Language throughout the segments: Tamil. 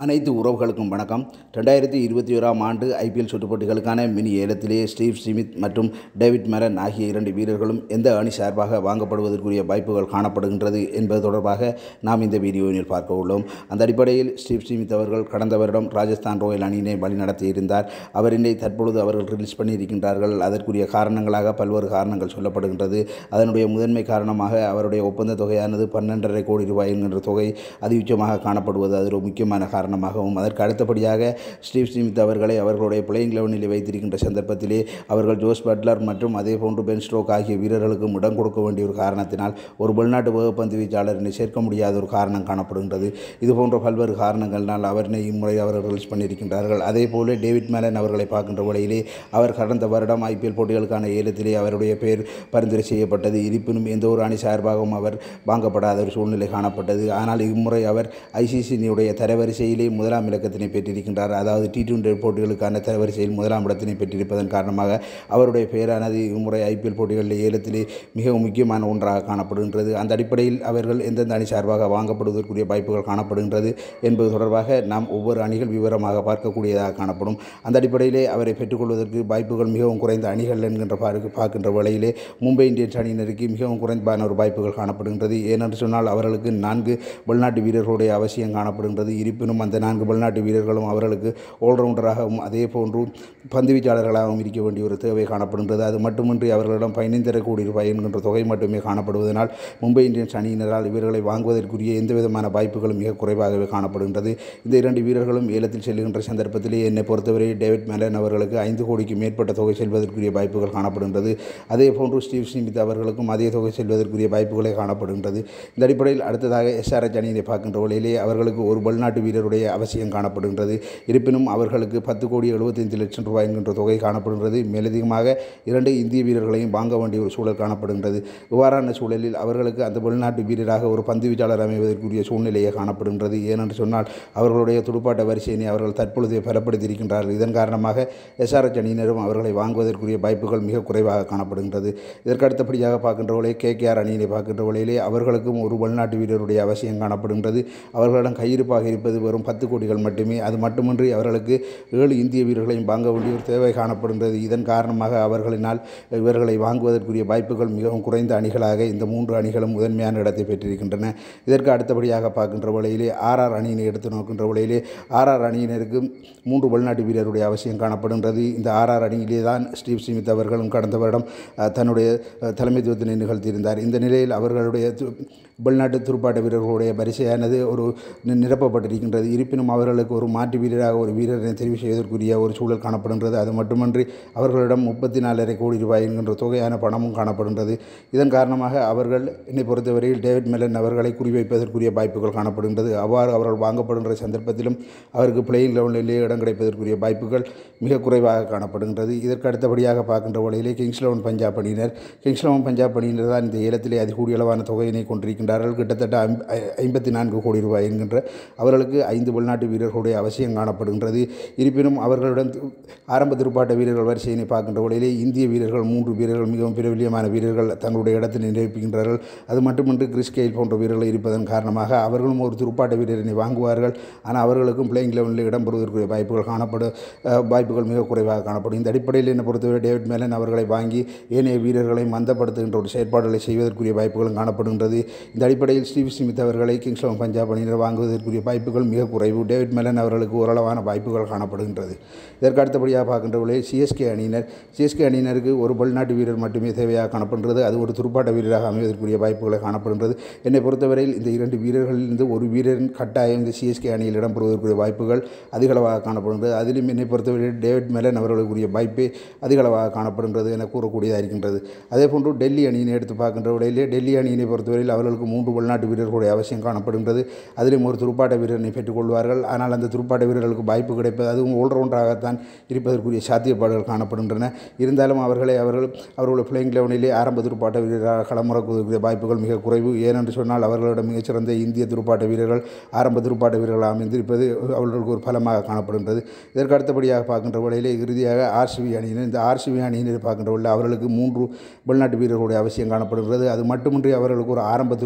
அனைத்து உறவுகளுக்கும் வணக்கம் ரெண்டாயிரத்தி இருபத்தி ஓராம் ஆண்டு ஐபிஎல் சுற்றுப்போட்டிகளுக்கான மினி ஏலத்திலே ஸ்டீவ் ஸ்மித் மற்றும் டேவிட் மெலன் ஆகிய இரண்டு வீரர்களும் எந்த அணி சார்பாக வாங்கப்படுவதற்குரிய வாய்ப்புகள் காணப்படுகின்றது என்பது தொடர்பாக நாம் இந்த வீடியோவில் பார்க்க உள்ளோம் அந்த அடிப்படையில் ஸ்டீவ் ஸ்மித் அவர்கள் கடந்த வருடம் ராஜஸ்தான் ராயல் அணியினை வழிநடத்தியிருந்தார் அவரினை தற்பொழுது அவர்கள் ரிலீஸ் பண்ணியிருக்கின்றார்கள் அதற்குரிய காரணங்களாக பல்வேறு காரணங்கள் சொல்லப்படுகின்றது அதனுடைய முதன்மை காரணமாக அவருடைய ஒப்பந்த தொகையானது பன்னெண்டரை கோடி ரூபாய் என்கின்ற தொகை அதிகமாக காணப்படுவது அது ஒரு முக்கியமான காரணமாகவும் அதற்கு அடுத்தபடியாக ஸ்டீவ் ஸ்மித் அவர்களை அவர்களுடைய பிளேயிங் லெவனில் வைத்திருக்கின்ற சந்தர்ப்பத்திலே அவர்கள் ஜோஸ் பட்லர் மற்றும் அதே போன்று பென் ஸ்ட்ரோக் ஆகிய வீரர்களுக்கும் இடம் கொடுக்க வேண்டிய ஒரு காரணத்தினால் ஒரு வெளிநாட்டு வேகப்பந்து வீச்சாளரினை சேர்க்க முடியாத ஒரு காரணம் காணப்படுகின்றது இது போன்ற பல்வேறு காரணங்களினால் அவரினை இம்முறை அவர்கள் ரிலீஸ் பண்ணியிருக்கின்றார்கள் அதே போல டேவிட் மேலன் அவர்களை பார்க்கின்ற வழியிலே அவர் கடந்த வருடம் ஐபிஎல் போட்டிகளுக்கான ஏலத்திலே அவருடைய பெயர் பரிந்துரை செய்யப்பட்டது இருப்பினும் எந்த ஒரு அணி சார்பாகவும் அவர் வாங்கப்படாத ஒரு சூழ்நிலை காணப்பட்டது ஆனால் இம்முறை அவர் ஐசிசியினுடைய தரவரிசையிலே முதலாம் இலக்கத்தினை பெற்றிருக்கின்றார் அதாவது டி டுவெண்டி போட்டிகளுக்கான தரவரிசையில் முதலாம் இடத்தினை பெற்றிருப்பதன் காரணமாக அவருடைய பெயரானது இம்முறை ஐபிஎல் போட்டிகளில் ஏலத்திலே மிகவும் முக்கியமான ஒன்றாக காணப்படுகின்றது அந்த அடிப்படையில் அவர்கள் எந்தெந்த அணி சார்பாக வாங்கப்படுவதற்குரிய வாய்ப்புகள் காணப்படுகின்றது என்பது தொடர்பாக நாம் ஒவ்வொரு அணிகள் விவரமாக பார்க்கக்கூடியதாக காணப்படும் அந்த அடிப்படையிலே அவரை பெற்றுக்கொள்வதற்கு வாய்ப்புகள் மிகவும் குறைந்த அணிகள் என்கின்ற பார்க்க பார்க்கின்ற வேளையிலே மும்பை இந்தியன்ஸ் அணியினருக்கு மிகவும் குறைந்தமான ஒரு வாய்ப்புகள் காணப்படுகின்றது ஏனென்று சொன்னால் அவர்களுக்கு நான்கு வெளிநாட்டு வீரர்களுடைய அவசியம் காணப்படுகின்றது இருப்பினும் அந்த நான்கு வெளிநாட்டு வீரர்களும் அவர்களுக்கு ஆல்ரவுண்டராகவும் அதே போன்று பந்து வீச்சாளர்களாகவும் இருக்க வேண்டிய ஒரு தேவை காணப்படுகின்றது அது மட்டுமின்றி அவர்களிடம் பதினைந்தரை கோடி ரூபாய் என்கின்ற தொகை மட்டுமே காணப்படுவதனால் மும்பை இந்தியன்ஸ் அணியினரால் இவர்களை வாங்குவதற்குரிய எந்த விதமான வாய்ப்புகளும் மிக குறைவாகவே காணப்படுகின்றது இந்த இரண்டு வீரர்களும் ஏலத்தில் செல்லுகின்ற சந்தர்ப்பத்திலே என்னை பொறுத்தவரை டேவிட் மேலன் அவர்களுக்கு ஐந்து கோடிக்கு மேற்பட்ட தொகை செல்வதற்குரிய வாய்ப்புகள் காணப்படுகின்றது அதே போன்று ஸ்டீவ் ஸ்மித் அவர்களுக்கும் அதே தொகை செல்வதற்குரிய வாய்ப்புகளே காணப்படுகின்றது இந்த அடிப்படையில் அடுத்ததாக எஸ்ஆர்எச் அணியினை பார்க்கின்ற வழியிலே அவர்களுக்கு ஒரு வெளிநாட்டு வீரருடைய அவசியம் காணப்படுகின்றது இருப்பினும் அவர்களுக்கு பத்து கோடி எழுபத்தைந்து லட்சம் ரூபாய் என்கின்ற தொகை காணப்படுகின்றது மேலதிகமாக இரண்டு இந்திய வீரர்களையும் வாங்க வேண்டிய ஒரு சூழல் காணப்படுகின்றது இவ்வாறான சூழலில் அவர்களுக்கு அந்த வெளிநாட்டு வீரராக ஒரு பந்து வீச்சாளர் அமைவதற்குரிய சூழ்நிலையே காணப்படுகின்றது ஏனென்று சொன்னால் அவர்களுடைய துடுப்பாட்ட வரிசையினை அவர்கள் தற்பொழுதே பலப்படுத்தியிருக்கின்றார்கள் இதன் காரணமாக எஸ்ஆர்எச் அணியினரும் அவர்களை வாங்குவதற்குரிய வாய்ப்புகள் மிக குறைவாக காணப்படுகின்றது இதற்கு அடுத்தபடியாக பார்க்கின்றவர்களே கேகேஆர் அணியினை பார்க்கின்ற வழியிலே அவர்களுக்கும் ஒரு வெளிநாட்டு வீரருடைய அவசியம் காணப்படுகின்றது அவர்களிடம் கையிருப்பாக இருப்பது வெறும் பத்து கோடிகள் மட்டுமே அது மட்டுமின்றி அவர்களுக்கு ஏழு இந்திய வீரர்களையும் வாங்க வேண்டிய ஒரு தேவை காணப்படுகின்றது இதன் காரணமாக அவர்களினால் இவர்களை வாங்குவதற்குரிய வாய்ப்புகள் மிகவும் குறைந்த அணிகளாக இந்த மூன்று அணிகளும் முதன்மையான இடத்தை பெற்றிருக்கின்றன இதற்கு அடுத்தபடியாக பார்க்கின்ற வேளையிலே ஆர்ஆர் அணியினை எடுத்து நோக்கின்ற வேளையிலே ஆர்ஆர் அணியினருக்கு மூன்று வெளிநாட்டு வீரருடைய அவசியம் காணப்படுகின்றது இந்த ஆர்ஆர் அணியிலே தான் ஸ்டீவ் ஸ்மித் அவர்களும் கடந்த வருடம் அஹ், தன்னுடைய அஹ், தலைமைத்துவத்தினை நிகழ்த்தியிருந்தார் இந்த நிலையில் அவர்களுடைய து- வெளிநாட்டு துடுப்பாட்ட வீரர்களுடைய வரிசையானது ஒரு நி- நிரப்பப்பட்டிருக்கின்றது இருப்பினும் அவர்களுக்கு ஒரு மாற்று வீரராக ஒரு வீரரை தெரிவு செய்வதற்குரிய ஒரு சூழல் காணப்படுகின்றது அது மட்டுமன்றி அவர்களிடம் முப்பத்தி நாலரை கோடி ரூபாய் என்கின்ற தொகையான பணமும் காணப்படுகின்றது இதன் காரணமாக அவர்கள் என்னை பொறுத்தவரையில் டேவிட் மெலன் அவர்களை குறிவைப்பதற்குரிய வாய்ப்புகள் காணப்படுகின்றது அவ்வாறு அவர்கள் வாங்கப்படுகின்ற சந்தர்ப்பத்திலும் அவருக்கு பிளேயிங் லெவலிலே இடம் கிடைப்பதற்குரிய வாய்ப்புகள் மிக குறைவாக காணப்படுகின்றது இதற்கு அடுத்தபடியாக பார்க்கின்ற வழியிலே கிங்ஸ் லெவன் பஞ்சாப் அணியினர் கிங்ஸ் லெவன் பஞ்சாப் அணியினர் தான் இந்த ஏலத்திலே அதிகூடிய அளவான தொகையினை கொண்டிருக்கின்றார்கள் கிட்டத்தட்ட ஐம்- ஐ- ஐம்பத்தி நான்கு கோடி ரூபாய் என்கின்ற அவர்களுக்கு ஐந்து வெளிநாட்டு வீரர்களுடைய அவசியம் காணப்படுகின்றது இருப்பினும் அவர்களுடன் து- ஆரம்ப துடுப்பாட்ட வீரர்கள் வரிசையினை பார்க்கின்ற வழியிலே இந்திய வீரர்கள் மூன்று வீரர்கள் மிகவும் பிரபலியமான வீரர்கள் தங்களுடைய இடத்தில் நிரூபிக்கின்றார்கள் அது மட்டுமின்றி கிறிஸ் கெயில் போன்ற வீரர்கள் இருப்பதன் காரணமாக அவர்களும் ஒரு துடுப்பாட்ட வீரரினை வாங்குவார்கள் ஆனால் அவர்களுக்கும் பிளேயிங் லெவலில் இடம்பெறுவதற்குரிய வாய்ப்புகள் காணப்படும் அஹ், வாய்ப்புகள் மிக குறைவாக காணப்படும் இந்த அடிப்படையில் என்னை பொறுத்தவரை டேவிட் மேலன் அவர்களை வாங்கி ஏனைய வீரர்களை மந்தப்படுத்துகின்ற ஒரு செயற்பாடுகளை செய்வதற்குரிய வாய்ப்புகளும் காணப்படுகின்றது இந்த அடிப்படையில் ஸ்டீவ் ஸ்மித் அவர்களை கிங்ஸ் லெவன் பஞ்சாப் அணியினர் வாங்குவதற்குரிய வாய்ப்புகள் மிக குறைவு டேவிட் மேலன் அவர்களுக்கு ஓரளவான வாய்ப்புகள் காணப்படுகின்றது இதற்கு அடுத்தபடியாக பார்க்கின்ற வேளை சிஎஸ்கே அணியினர் சிஎஸ்கே அணியினருக்கு ஒரு வெளிநாட்டு வீரர் மட்டுமே தேவையாக காணப்படுகிறது அது ஒரு துடுப்பாட்ட வீரராக அமைவதற்குரிய வாய்ப்புகளை காணப்படுகின்றது என்னை பொறுத்தவரையில் இந்த இரண்டு வீரர்களிலிருந்து ஒரு வீரரின் கட்டாயம் இந்த சிஎஸ்கே அணியில் இடம்பெறுவதற்குரிய வாய்ப்புகள் அதிகளவாக காணப்படுகின்றது அதிலும் என்னை பொறுத்தவரையில் டேவிட் மேலன் அவர்களுக்குரிய வாய்ப்பே அதிகளவாக காணப்படுகின்றது என கூறக்கூடியதாக இருக்கின்றது அதே போன்று டெல்லி அணியினை எடுத்து பார்க்கின்ற வேளையிலே டெல்லி அணியினை பொறுத்தவரையில் அவர்களுக்கு மூன்று வெளிநாட்டு வீரர்களுடைய அவசியம் காணப்படுகின்றது அதிலும் ஒரு துடுப்பாட்ட வீரரை பெற்றுக்கொள்வார்கள் ஆனால் அந்த துடுப்பாட்ட வீரர்களுக்கு வாய்ப்பு கிடைப்பது அதுவும் ஆல்ரவுண்டராகத்தான் இருப்பதற்குரிய சாத்தியப்பாடுகள் காணப்படுகின்றன இருந்தாலும் அவர்களை அவர்கள் அவர்களுடைய பிளேயிங் லெவனிலே ஆரம்ப துடுப்பாட்ட வீரராக களமிறக்குவதற்குரிய வாய்ப்புகள் மிக குறைவு ஏனென்று சொன்னால் அவர்களிடம் மிகச்சிறந்த இந்திய துடுப்பாட்ட வீரர்கள் ஆரம்ப துடுப்பாட்ட வீரர்கள் அமைந்திருப்பது அவர்களுக்கு ஒரு பலமாக காணப்படுகின்றது இதற்கு அடுத்தபடியாக பார்க்கின்ற வேளையிலே இறுதியாக ஆர்சிபி அணியினர் இந்த ஆர்சிபி அணியினர் பார்க்கின்ற வேளையில் அவர்களுக்கு மூன்று வெளிநாட்டு வீரர்களுடைய அவசியம் காணப்படுகிறது அது மட்டுமின்றி அவர்களுக்கு ஒரு ஆரம்ப துடுப்பாட்ட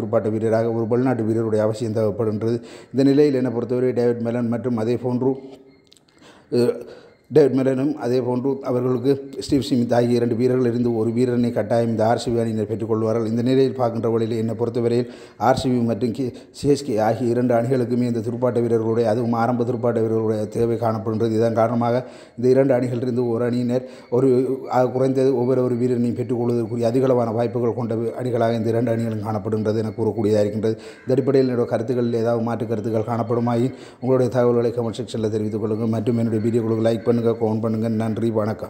துடுப்பாட்ட வீரராக ஒரு வெளிநாட்டு வீரருடைய அவசியம் தேவைப்படுகின்றது இந்த நிலையில் என்னை பொறுத்தவரை டேவிட் மெலன் மற்றும் அதே போன்று அஹ், டேவிட் மெலனும் அதே போன்று அவர்களுக்கு ஸ்டீவ் ஸ்மித் ஆகிய இரண்டு வீரர்கள் இருந்து ஒரு வீரனை கட்டாயம் இந்த ஆர்சிபி அணியினர் பெற்றுக்கொள்வார்கள் இந்த நிலையில் பார்க்கின்ற வழியில் என்னை பொறுத்தவரையில் ஆர்சிபி மற்றும் கே சிஎஸ்கே ஆகிய இரண்டு அணிகளுக்குமே இந்த துடுப்பாட்ட வீரர்களுடைய அதுவும் ஆரம்ப துடுப்பாட்ட வீரர்களுடைய தேவை காணப்படுகின்றது இதன் காரணமாக இந்த இரண்டு அணிகளிலிருந்து ஒரு அணியினர் ஒரு அஹ், குறைந்தது ஒவ்வொரு ஒரு வீரனையும் பெற்றுக்கொள்வதற்குரிய அதிகளவான வாய்ப்புகள் கொண்ட அணிகளாக இந்த இரண்டு அணிகளும் காணப்படுகின்றது என கூறக்கூடியதாக இருக்கின்றது இந்த அடிப்படையில் என்னுடைய கருத்துக்களில் ஏதாவது மாற்று கருத்துக்கள் காணப்படுமாயின் உங்களுடைய தகவல்களை கமெண்ட் செக்ஷனில் தெரிவித்துக் கொள்ளுங்கள் மற்றும் என்னுடைய வீடியோக்களுக்கு லைக் பண்ணுங்கள் கமெண்ட் பண்ணுங்கள் நன்றி வணக்கம்